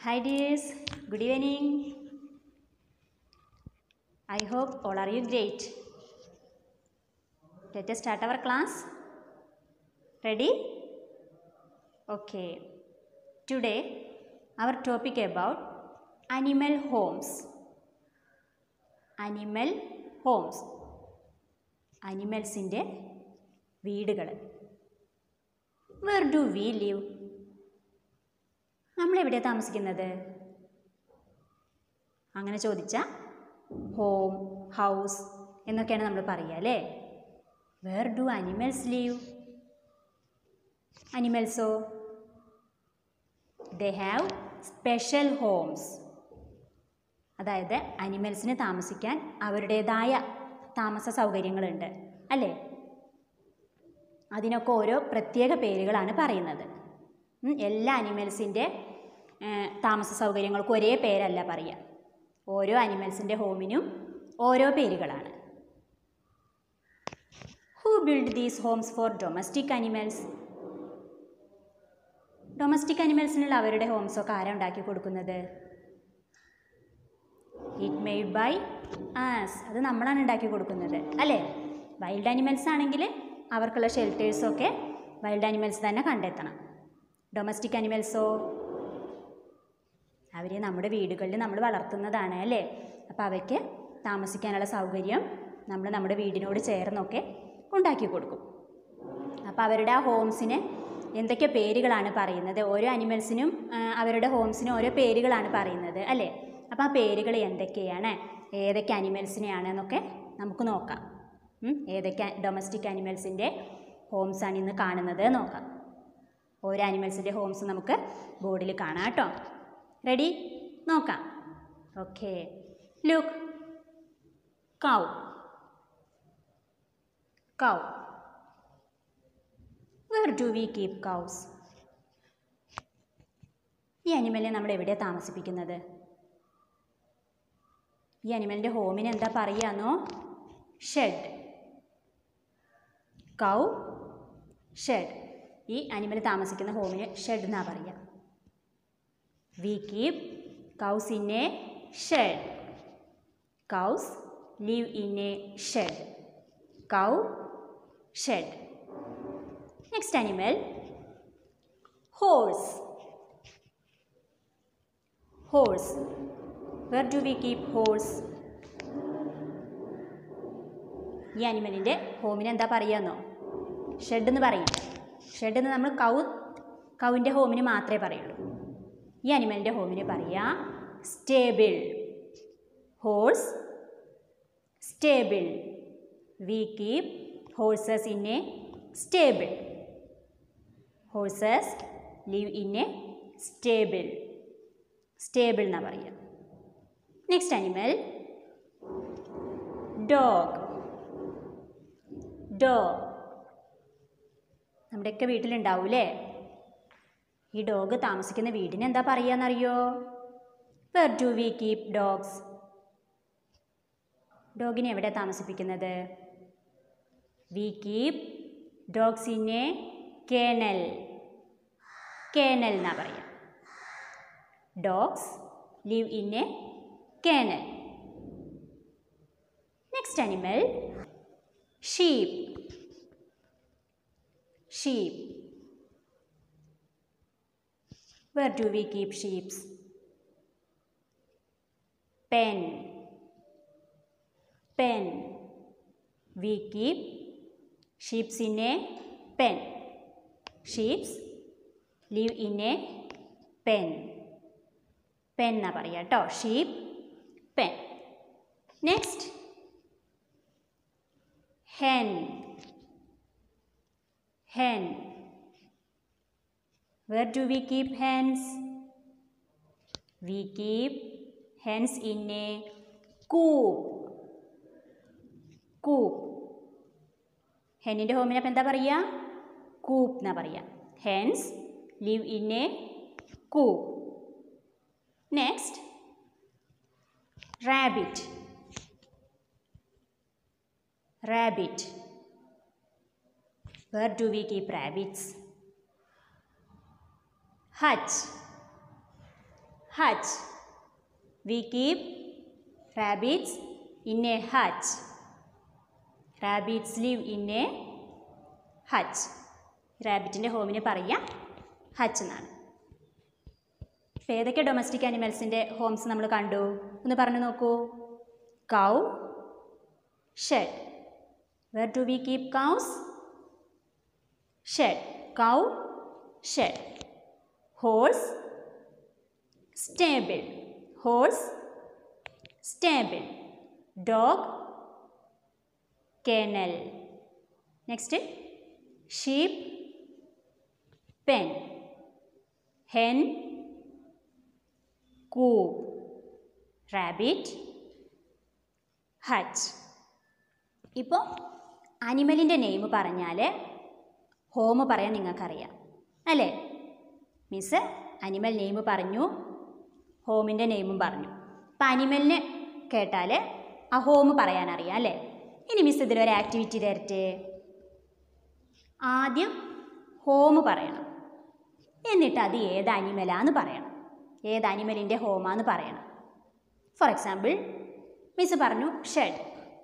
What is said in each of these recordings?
Hi dears, good evening. I hope all are you great. Let us start our class. Ready? Okay. Today our topic about animal homes. Animal homes. അനിമൽസിൻ്റെ വീടുകൾ where do we live നമ്മൾ എവിടെയാണ് താമസിക്കുന്നത് അങ്ങനെ ചോദിച്ചാൽ home house എന്നൊക്കെയാണ് നമ്മൾ പറയുക അല്ലേ വേർ ഡു അനിമൽസ് ലീവ് അനിമൽസോ ദേ ഹാവ് സ്പെഷ്യൽ ഹോംസ് അതായത് അനിമൽസിന് താമസിക്കാൻ അവരുടേതായ താമസ സൗകര്യങ്ങളുണ്ട് അല്ലേ അതിനൊക്കെ ഓരോ പ്രത്യേക പേരുകളാണ് പറയുന്നത് ഉം, എല്ലാ അനിമൽസിൻ്റെ താമസ സൗകര്യങ്ങൾക്കും ഒരേ പേരല്ല പറയുക ഓരോ അനിമൽസിൻ്റെ ഹോമിനും ഓരോ പേരുകളാണ് who build these homes for domestic animals domestic അനിമൽസിനുള്ള അവരുടെ ഹോംസൊക്കെ ആരാ ഉണ്ടാക്കി കൊടുക്കുന്നത് ഇറ്റ് മെയ്ഡ് ബൈ ആസ് അത് നമ്മളാണ് ഉണ്ടാക്കി കൊടുക്കുന്നത് അല്ലേ വൈൽഡ് അനിമൽസ് ആണെങ്കിൽ അവർക്കുള്ള ഷെൽട്ടേഴ്സൊക്കെ വൈൽഡ് അനിമൽസ് തന്നെ കണ്ടെത്തണം ഡൊമസ്റ്റിക് അനിമൽസോ അവർ നമ്മുടെ വീടുകളിൽ നമ്മൾ വളർത്തുന്നതാണ് അല്ലേ അപ്പോൾ അവയ്ക്ക് താമസിക്കാനുള്ള സൗകര്യം നമ്മൾ നമ്മുടെ വീടിനോട് ചേർന്നൊക്കെ ഉണ്ടാക്കി കൊടുക്കും അപ്പോൾ അവരുടെ ആ ഹോംസിന് എന്തൊക്കെ പേരുകളാണ് പറയുന്നത് ഓരോ അനിമൽസിനും ആ, അവരുടെ ഹോംസിനും ഓരോ പേരുകളാണ് പറയുന്നത് അല്ലേ അപ്പോൾ ആ പേരുകൾ എന്തൊക്കെയാണ് ഏതൊക്കെ അനിമൽസിനെയാണ് എന്നൊക്കെ നമുക്ക് നോക്കാം ഉം, ഏതൊക്കെ ഡൊമസ്റ്റിക് അനിമൽസിൻ്റെ ഹോംസാണ് ഇന്ന് കാണുന്നത് നോക്കാം ഓരോ അനിമൽസിൻ്റെ ഹോംസ് നമുക്ക് ബോർഡിൽ കാണാം കേട്ടോ റെഡി നോക്കാം okay look cow cow where do we keep cows ഈ അനിമലിനെ നമ്മൾ എവിടെയാണ് താമസിപ്പിക്കുന്നത് ഈ അനിമലിൻ്റെ ഹോമിന് എന്താ പറയാന്നോ ഷെഡ് കൗ ഷെഡ് ഈ അനിമൽ താമസിക്കുന്ന ഹോമിന് ഷെഡ് എന്നാ പറയുക we keep cows in a shed cows live in a shed cow shed next animal horse horse where do we keep horse ഈ അനിമലിൻ്റെ ഹോമിന് എന്താ പറയാന്നോ ഷെഡ് എന്ന് പറയില്ല ഷെഡ് എന്ന് നമ്മൾ കൗ കൗവിൻ്റെ ഹോമിന് മാത്രമേ പറയുള്ളൂ ഈ അനിമലിൻ്റെ ഹോമിന് പറയുക stable horse stable we keep horses in a stable horses live in a stable stable എന്നാണ് പറയുക നെക്സ്റ്റ് അനിമൽ ഡോഗ് ഡോഗ് നമ്മുടെയൊക്കെ വീട്ടിലുണ്ടാവൂലേ ഈ ഡോഗ് താമസിക്കുന്ന വീടിന് എന്താ പറയുകയെന്നറിയോ where do we keep dogs ഡോഗിനെ എവിടെ താമസിപ്പിക്കുന്നത് we keep dogs in a kennel kennel എന്നാ പറയുക dogs live in a kennel next animal sheep sheep Where do we keep sheeps? Pen. Pen. We keep sheeps in a pen. Sheeps live in a pen. Pen എന്നാ പറയുക കേട്ടോ sheep pen next hen hen Where do we keep hens? We keep hens in a coop. Coop. ഹെന്നിൻ്റെ ഹോമിന് അപ്പം എന്താ പറയുക coop എന്നാ പറയുക hens live in a coop next rabbit rabbit where do we keep rabbits hut hutch. We keep rabbits in a hutch. Rabbits live in a hutch. റാബിറ്റിൻ്റെ ഹോമിന് പറയുക ഹച്ച് എന്നാണ് അപ്പോൾ ഏതൊക്കെ ഡൊമസ്റ്റിക് അനിമൽസിൻ്റെ ഹോംസ് നമ്മൾ കണ്ടു ഒന്ന് പറഞ്ഞു നോക്കൂ cow shed where do we keep cows shed cow shed horse stable horse stable dog kennel next sheep pen hen coop rabbit hutch ഇപ്പോൾ അനിമലിൻ്റെ നെയിം പറഞ്ഞാൽ ഹോം പറയാൻ നിങ്ങൾക്കറിയാം അല്ലേ മിസ് അനിമൽ നെയിം പറഞ്ഞു ഹോമിൻ്റെ നെയിമും പറഞ്ഞു അപ്പം അനിമലിന് കേട്ടാൽ ആ ഹോം പറയാനറിയാം അല്ലേ ഇനി മിസ് ഇതിലൊരു ആക്ടിവിറ്റി തരട്ടെ ആദ്യം ഹോം പറയണം എന്നിട്ട് അത് ഏത് അനിമലാന്ന് പറയണം ഏത് അനിമലിൻ്റെ ഹോമാന്ന് പറയണം ഫോർ എക്സാമ്പിൾ മിസ് പറഞ്ഞു ഷെഡ്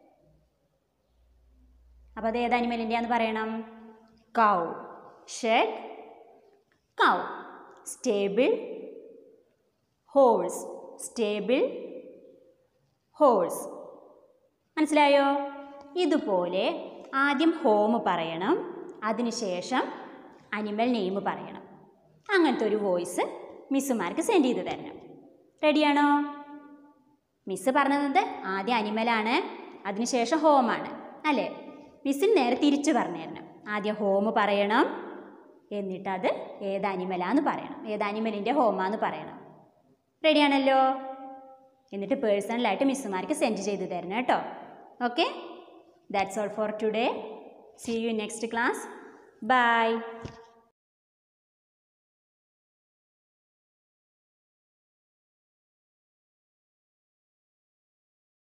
അപ്പോൾ അത് ഏത് അനിമലിൻ്റെയാന്ന് പറയണം cow shed cow stable horse stable horse മനസ്സിലായോ ഇതുപോലെ ആദ്യം ഹോം പറയണം അതിനുശേഷം അനിമൽ നെയിം പറയണം അങ്ങനത്തെ ഒരു വോയിസ് മിസ്സുമാർക്ക് സെൻഡ് ചെയ്ത് തരണം റെഡിയാണോ മിസ്സ് പറഞ്ഞത് ആദ്യം അനിമലാണ് അതിനുശേഷം ഹോമാണ് അല്ലേ മിസ്സിന് നേരെ തിരിച്ചു പറഞ്ഞു തരണം ആദ്യം ഹോം പറയണം എന്നിട്ട് അത് ഏത് അനിമലാന്ന് പറയണം ഏത് അനിമലിൻ്റെ ഹോമാന്ന് പറയണം റെഡിയാണല്ലോ എന്നിട്ട് പേഴ്സണലായിട്ട് മിസ്സുമാർക്ക് സെൻഡ് ചെയ്ത് തരണം കേട്ടോ okay that's all for today see you next class by